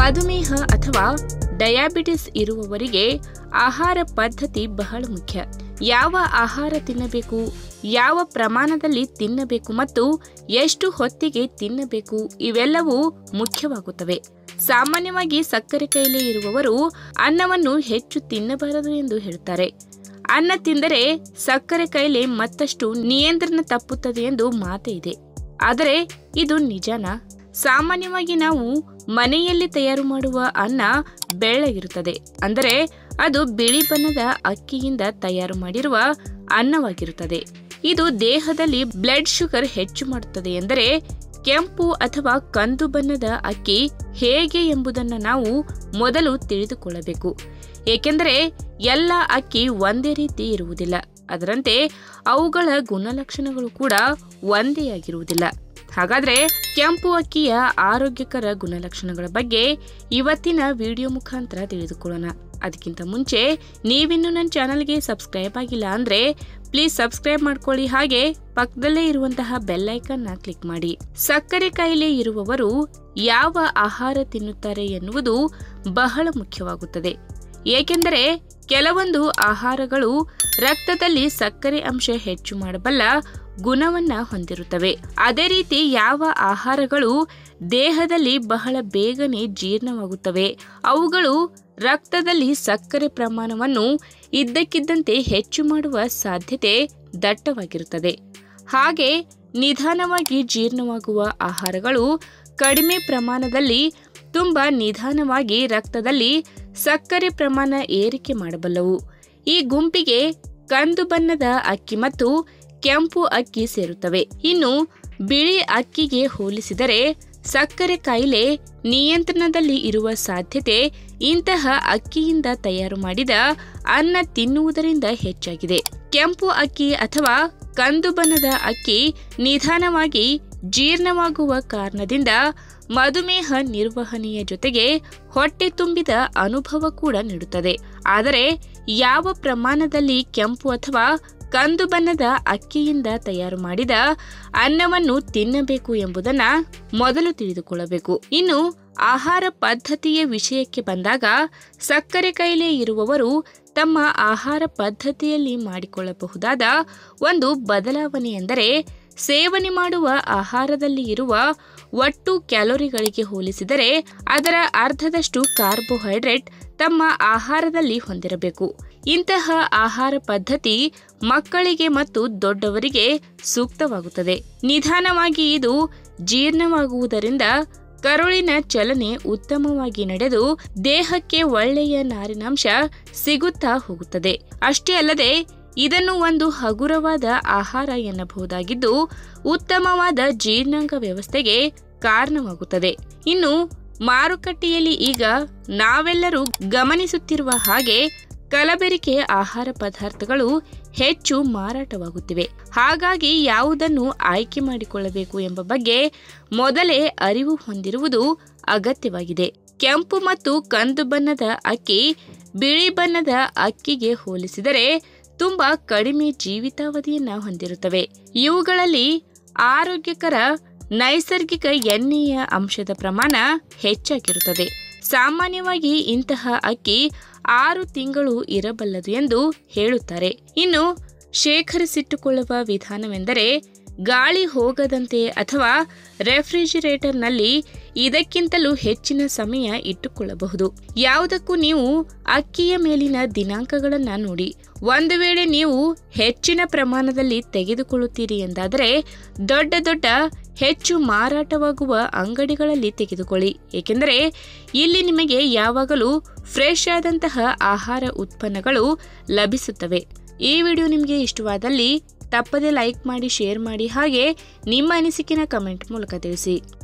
ಮಧುಮೇಹ ಅಥವಾ ಡಯಾಬಿಟಿಸ್ ಇರುವವರಿಗೆ ಆಹಾರ ಪದ್ಧತಿ ಬಹಳ ಮುಖ್ಯ ಯಾವ ಆಹಾರ ತಿನ್ನಬೇಕು ಯಾವ ಪ್ರಮಾಣದಲ್ಲಿ ತಿನ್ನಬೇಕು ಮತ್ತು ಎಷ್ಟು ಹೊತ್ತಿಗೆ ತಿನ್ನಬೇಕು ಇವೆಲ್ಲವೂ ಮುಖ್ಯವಾಗುತ್ತವೆ ಸಾಮಾನ್ಯವಾಗಿ ಸಕ್ಕರೆ ಕಾಯಿಲೆ ಇರುವವರು ಅನ್ನವನ್ನು ಹೆಚ್ಚು ತಿನ್ನಬಾರದು ಎಂದು ಹೇಳ್ತಾರೆ ಅನ್ನ ತಿಂದರೆ ಸಕ್ಕರೆ ಕಾಯಿಲೆ ಮತ್ತಷ್ಟು ನಿಯಂತ್ರಣ ತಪ್ಪುತ್ತದೆ ಎಂದು ಮಾತೇ ಇದೆ ಆದರೆ ಇದು ನಿಜನಾ ಸಾಮಾನ್ಯವಾಗಿ ನಾವು ಮನೆಯಲ್ಲಿ ತಯಾರು ಮಾಡುವ ಅನ್ನ ಬೆಳ್ಳಗಿರುತ್ತದೆ ಅಂದರೆ ಅದು ಬಿಳಿ ಬಣ್ಣದ ಅಕ್ಕಿಯಿಂದ ತಯಾರು ಮಾಡಿರುವ ಅನ್ನವಾಗಿರುತ್ತದೆ ಇದು ದೇಹದಲ್ಲಿ ಬ್ಲಡ್ ಶುಗರ್ ಹೆಚ್ಚು ಮಾಡುತ್ತದೆ ಎಂದರೆ ಕೆಂಪು ಅಥವಾ ಕಂದು ಬಣ್ಣದ ಅಕ್ಕಿ ಹೇಗೆ ಎಂಬುದನ್ನು ನಾವು ಮೊದಲು ತಿಳಿದುಕೊಳ್ಳಬೇಕು ಏಕೆಂದರೆ ಎಲ್ಲ ಅಕ್ಕಿ ಒಂದೇ ರೀತಿ ಇರುವುದಿಲ್ಲ ಅದರಂತೆ ಅವುಗಳ ಗುಣಲಕ್ಷಣಗಳು ಕೂಡ ಒಂದೇ ಆಗಿರುವುದಿಲ್ಲ ಹಾಗಾದ್ರೆ ಕೆಂಪು ಅಕ್ಕಿಯ ಆರೋಗ್ಯಕರ ಗುಣಲಕ್ಷಣಗಳ ಬಗ್ಗೆ ಇವತ್ತಿನ ವಿಡಿಯೋ ಮುಖಾಂತರ ತಿಳಿದುಕೊಳ್ಳೋಣ ಅದಕ್ಕಿಂತ ಮುಂಚೆ ನೀವಿನ್ನು ನನ್ನ ಚಾನಲ್ಗೆ ಸಬ್ಸ್ಕ್ರೈಬ್ ಆಗಿಲ್ಲ ಅಂದ್ರೆ ಪ್ಲೀಸ್ ಸಬ್ಸ್ಕ್ರೈಬ್ ಮಾಡ್ಕೊಳ್ಳಿ ಹಾಗೆ ಪಕ್ಕದಲ್ಲೇ ಇರುವಂತಹ ಬೆಲ್ ಐಕನ್ನ ಕ್ಲಿಕ್ ಮಾಡಿ ಸಕ್ಕರೆ ಕಾಯಿಲೆ ಇರುವವರು ಯಾವ ಆಹಾರ ತಿನ್ನುತ್ತಾರೆ ಎನ್ನುವುದು ಬಹಳ ಮುಖ್ಯವಾಗುತ್ತದೆ ಏಕೆಂದರೆ ಕೆಲವೊಂದು ಆಹಾರಗಳು ರಕ್ತದಲ್ಲಿ ಸಕ್ಕರೆ ಅಂಶ ಹೆಚ್ಚು ಮಾಡಬಲ್ಲ ಗುಣವನ್ನ ಹೊಂದಿರುತ್ತವೆ ಅದೇ ರೀತಿ ಯಾವ ಆಹಾರಗಳು ದೇಹದಲ್ಲಿ ಬಹಳ ಬೇಗನೆ ಜೀರ್ಣವಾಗುತ್ತವೆ ಅವುಗಳು ರಕ್ತದಲ್ಲಿ ಸಕ್ಕರೆ ಪ್ರಮಾಣವನ್ನು ಇದ್ದಕ್ಕಿದ್ದಂತೆ ಹೆಚ್ಚು ಮಾಡುವ ಸಾಧ್ಯತೆ ದಟ್ಟವಾಗಿರುತ್ತದೆ ಹಾಗೆ ನಿಧಾನವಾಗಿ ಜೀರ್ಣವಾಗುವ ಆಹಾರಗಳು ಕಡಿಮೆ ಪ್ರಮಾಣದಲ್ಲಿ ತುಂಬಾ ನಿಧಾನವಾಗಿ ರಕ್ತದಲ್ಲಿ ಸಕ್ಕರೆ ಪ್ರಮಾಣ ಏರಿಕೆ ಮಾಡಬಲ್ಲವು ಈ ಗುಂಪಿಗೆ ಕಂದು ಬಣ್ಣದ ಅಕ್ಕಿ ಮತ್ತು ಕೆಂಪು ಅಕ್ಕಿ ಸೇರುತ್ತವೆ ಇನ್ನು ಬಿಳಿ ಅಕ್ಕಿಗೆ ಹೋಲಿಸಿದರೆ ಸಕ್ಕರೆ ಕಾಯಿಲೆ ನಿಯಂತ್ರಣದಲ್ಲಿ ಇರುವ ಸಾಧ್ಯತೆ ಇಂತಹ ಅಕ್ಕಿಯಿಂದ ತಯಾರು ಮಾಡಿದ ಅನ್ನ ತಿನ್ನುವುದರಿಂದ ಹೆಚ್ಚಾಗಿದೆ ಕೆಂಪು ಅಕ್ಕಿ ಅಥವಾ ಕಂದು ಬಣ್ಣದ ಅಕ್ಕಿ ನಿಧಾನವಾಗಿ ಜೀರ್ಣವಾಗುವ ಕಾರಣದಿಂದ ಮಧುಮೇಹ ನಿರ್ವಹಣೆಯ ಜೊತೆಗೆ ಹೊಟ್ಟೆ ತುಂಬಿದ ಅನುಭವ ಕೂಡ ನೀಡುತ್ತದೆ ಆದರೆ ಯಾವ ಪ್ರಮಾಣದಲ್ಲಿ ಕೆಂಪು ಅಥವಾ ಕಂದು ಬಣ್ಣದ ಅಕ್ಕಿಯಿಂದ ತಯಾರು ಮಾಡಿದ ಅನ್ನವನ್ನು ತಿನ್ನಬೇಕು ಎಂಬುದನ್ನ ಮೊದಲು ತಿಳಿದುಕೊಳ್ಳಬೇಕು ಇನ್ನು ಆಹಾರ ಪದ್ಧತಿಯ ವಿಷಯಕ್ಕೆ ಬಂದಾಗ ಸಕ್ಕರೆ ಕಾಯಿಲೆ ಇರುವವರು ತಮ್ಮ ಆಹಾರ ಪದ್ಧತಿಯಲ್ಲಿ ಮಾಡಿಕೊಳ್ಳಬಹುದಾದ ಒಂದು ಬದಲಾವಣೆ ಎಂದರೆ ಸೇವನೆ ಮಾಡುವ ಆಹಾರದಲ್ಲಿ ಇರುವ ಒಟ್ಟು ಕ್ಯಾಲೋರಿಗಳಿಗೆ ಹೋಲಿಸಿದರೆ ಅದರ ಅರ್ಧದಷ್ಟು ಕಾರ್ಬೋಹೈಡ್ರೇಟ್ ತಮ್ಮ ಆಹಾರದಲ್ಲಿ ಹೊಂದಿರಬೇಕು ಇಂತಹ ಆಹಾರ ಪದ್ಧತಿ ಮಕ್ಕಳಿಗೆ ಮತ್ತು ದೊಡ್ಡವರಿಗೆ ಸೂಕ್ತವಾಗುತ್ತದೆ ನಿಧಾನವಾಗಿ ಇದು ಜೀರ್ಣವಾಗುವುದರಿಂದ ಕರುಳಿನ ಚಲನೆ ಉತ್ತಮವಾಗಿ ನಡೆದು ದೇಹಕ್ಕೆ ಒಳ್ಳೆಯ ನಾರಿನಾಂಶ ಸಿಗುತ್ತಾ ಹೋಗುತ್ತದೆ ಅಷ್ಟೇ ಅಲ್ಲದೆ ಇದನ್ನು ಒಂದು ಹಗುರವಾದ ಆಹಾರ ಎನ್ನಬಹುದಾಗಿದ್ದು ಉತ್ತಮವಾದ ಜೀರ್ಣಾಂಗ ವ್ಯವಸ್ಥೆಗೆ ಕಾರಣವಾಗುತ್ತದೆ ಇನ್ನು ಮಾರುಕಟ್ಟೆಯಲ್ಲಿ ಈಗ ನಾವೆಲ್ಲರೂ ಗಮನಿಸುತ್ತಿರುವ ಹಾಗೆ ಕಲಬೆರಿಕೆ ಆಹಾರ ಪದಾರ್ಥಗಳು ಹೆಚ್ಚು ಮಾರಾಟವಾಗುತ್ತಿವೆ ಹಾಗಾಗಿ ಯಾವುದನ್ನು ಆಯ್ಕೆ ಮಾಡಿಕೊಳ್ಳಬೇಕು ಎಂಬ ಬಗ್ಗೆ ಮೊದಲೇ ಅರಿವು ಹೊಂದಿರುವುದು ಅಗತ್ಯವಾಗಿದೆ ಕೆಂಪು ಮತ್ತು ಕಂದು ಬಣ್ಣದ ಅಕ್ಕಿ ಬಿಳಿ ಬಣ್ಣದ ಅಕ್ಕಿಗೆ ಹೋಲಿಸಿದರೆ ತುಂಬಾ ಕಡಿಮೆ ಜೀವಿತಾವಧಿಯನ್ನ ಹೊಂದಿರುತ್ತವೆ ಇವುಗಳಲ್ಲಿ ಆರೋಗ್ಯಕರ ನೈಸರ್ಗಿಕ ಎಣ್ಣೆಯ ಅಂಶದ ಪ್ರಮಾಣ ಹೆಚ್ಚಾಗಿರುತ್ತದೆ ಸಾಮಾನ್ಯವಾಗಿ ಇಂತಹ ಅಕ್ಕಿ ಆರು ತಿಂಗಳು ಇರಬಲ್ಲದು ಎಂದು ಹೇಳುತ್ತಾರೆ ಇನ್ನು ಶೇಖರಿಸಿಟ್ಟುಕೊಳ್ಳುವ ವಿಧಾನವೆಂದರೆ ಗಾಳಿ ಹೋಗದಂತೆ ಅಥವಾ ರೆಫ್ರಿಜಿರೇಟರ್ನಲ್ಲಿ ಇದಕ್ಕಿಂತಲೂ ಹೆಚ್ಚಿನ ಸಮಯ ಇಟ್ಟುಕೊಳ್ಳಬಹುದು ಯಾವುದಕ್ಕೂ ನೀವು ಅಕ್ಕಿಯ ಮೇಲಿನ ದಿನಾಂಕಗಳನ್ನು ನೋಡಿ ಒಂದು ವೇಳೆ ನೀವು ಹೆಚ್ಚಿನ ಪ್ರಮಾಣದಲ್ಲಿ ತೆಗೆದುಕೊಳ್ಳುತ್ತೀರಿ ಎಂದಾದರೆ ದೊಡ್ಡ ದೊಡ್ಡ ಹೆಚ್ಚು ಮಾರಾಟವಾಗುವ ಅಂಗಡಿಗಳಲ್ಲಿ ತೆಗೆದುಕೊಳ್ಳಿ ಏಕೆಂದರೆ ಇಲ್ಲಿ ನಿಮಗೆ ಯಾವಾಗಲೂ ಫ್ರೆಶ್ ಆದಂತಹ ಆಹಾರ ಉತ್ಪನ್ನಗಳು ಲಭಿಸುತ್ತವೆ ಈ ವಿಡಿಯೋ ನಿಮಗೆ ಇಷ್ಟವಾದಲ್ಲಿ ತಪ್ಪದೆ ಲೈಕ್ ಮಾಡಿ ಶೇರ್ ಮಾಡಿ ಹಾಗೆ ನಿಮ್ಮ ಅನಿಸಿಕೆನ ಕಮೆಂಟ್ ಮೂಲಕ ತಿಳಿಸಿ